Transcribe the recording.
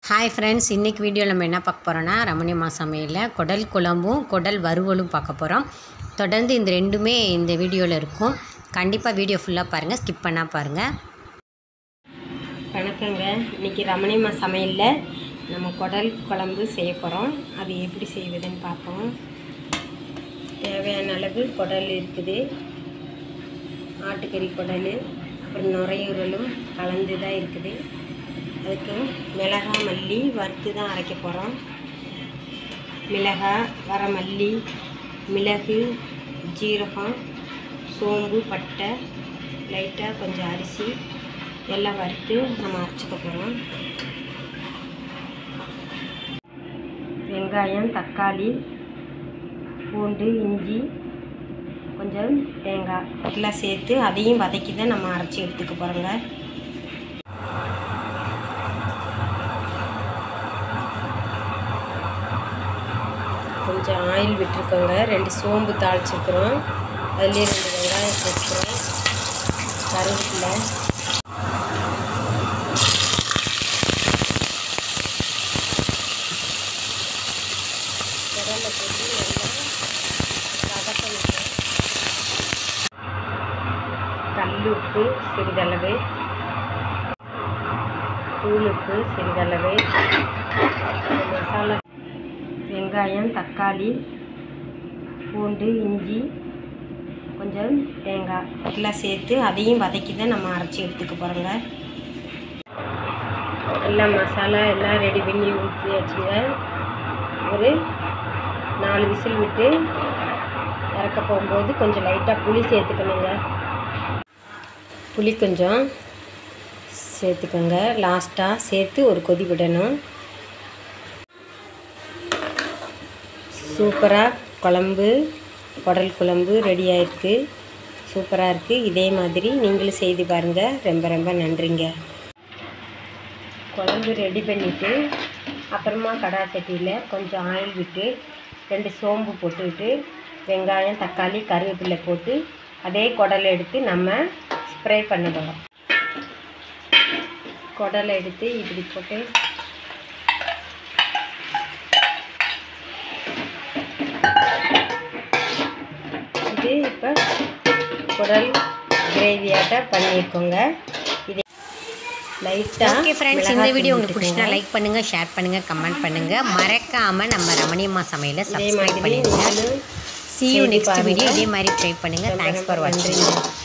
Hi friends இன்றைக்கி வீடியோவில் நம்ம என்ன பார்க்க போகிறோன்னா ரமணியம்மா சமையலில் குடல் குழம்பும் குடல் வறுவலும் பார்க்க போகிறோம் தொடர்ந்து இந்த ரெண்டுமே இந்த வீடியோவில் இருக்கும் கண்டிப்பாக வீடியோ ஃபுல்லாக பாருங்கள் ஸ்கிப் பண்ணால் பாருங்கள் வணக்கங்க இன்றைக்கி ரமணியம்மா சமையலில் நம்ம குடல் குழம்பு செய்ய போகிறோம் அது எப்படி செய்வதுன்னு பார்ப்போம் தேவையான அளவு குடல் இருக்குது ஆட்டுக்கறி குடல் அப்புறம் நுரையீரலும் கலந்து தான் இருக்குது அதுக்கு மிளகாய் மல்லி வறுத்து தான் அரைக்க போகிறோம் மிளகாய் வரமல்லி மிளகு ஜீரகம் சோம்பு பட்டை லைட்டாக கொஞ்சம் அரிசி எல்லாம் வறுத்து நம்ம அரைச்சிக்க போகிறோம் வெங்காயம் தக்காளி பூண்டு இஞ்சி கொஞ்சம் தேங்காய் எல்லாம் சேர்த்து அதையும் வதக்கி தான் நம்ம அரைச்சி எடுத்துக்க போகிறோங்க கொஞ்சம் ஆயில் விட்டுருக்கோங்க ரெண்டு சோம்பு தாளிச்சிருக்கிறோம் அதுலேயே ரெண்டு வெங்காயம் சேர்த்துக்கிறோம் கருவேப்பிலை கடலை போட்டு நல்லா வதக்கணும் கல் உப்பு சிறிதளவு தூள் உப்பு சிறிதளவு மசாலா வெங்காயம் தக்காளி பூண்டு இஞ்சி கொஞ்சம் தேங்காய் எல்லாம் சேர்த்து அதையும் வதக்கி தான் நம்ம அரைச்சி எடுத்துக்க போகிறோங்க எல்லாம் மசாலா எல்லாம் ரெடி பண்ணி ஊற்றி வச்சுங்க ஒரு நாலு விசில் விட்டு இறக்க போகும்போது கொஞ்சம் லைட்டாக புளி சேர்த்துக்கணுங்க புளி கொஞ்சம் சேர்த்துக்கோங்க லாஸ்ட்டாக சேர்த்து ஒரு கொதி விடணும் சூப்பராக குழம்பு குடல் குழம்பு ரெடி ஆயிருக்கு சூப்பராக இருக்குது இதே மாதிரி நீங்களும் செய்து பாருங்கள் ரொம்ப ரொம்ப நன்றிங்க குழம்பு ரெடி பண்ணிவிட்டு அப்புறமா கடா சட்டியில் கொஞ்சம் ஆயில் விட்டு ரெண்டு சோம்பு போட்டுக்கிட்டு வெங்காயம் தக்காளி கருவேப்பிலை போட்டு அதே குடலை எடுத்து நம்ம ஸ்ப்ரே பண்ண போகிறோம் குடலை எடுத்து இப்படி போட்டு இது இப்போ குடல் கிரேவியாட்ட பண்ணியிருக்கோங்க இது லைட்டாக ஓகே ஃப்ரெண்ட்ஸ் இந்த வீடியோ உங்களுக்கு பிடிச்சினா லைக் பண்ணுங்கள் ஷேர் பண்ணுங்கள் கமெண்ட் பண்ணுங்கள் மறக்காமல் நம்ம ரமணியம்மா சமையலை இதே சப்ஸ்கிரைப் மாதிரி பண்ணிடுங்க நீங்களும் see you செய்து நெக்ஸ்ட் பாருங்க. வீடியோ இதே மாதிரி ட்ரை பண்ணுங்கள் ரொம்ப தேங்க்ஸ் ரொம்ப ஃபார் வாட்சிங் நன்றிங்க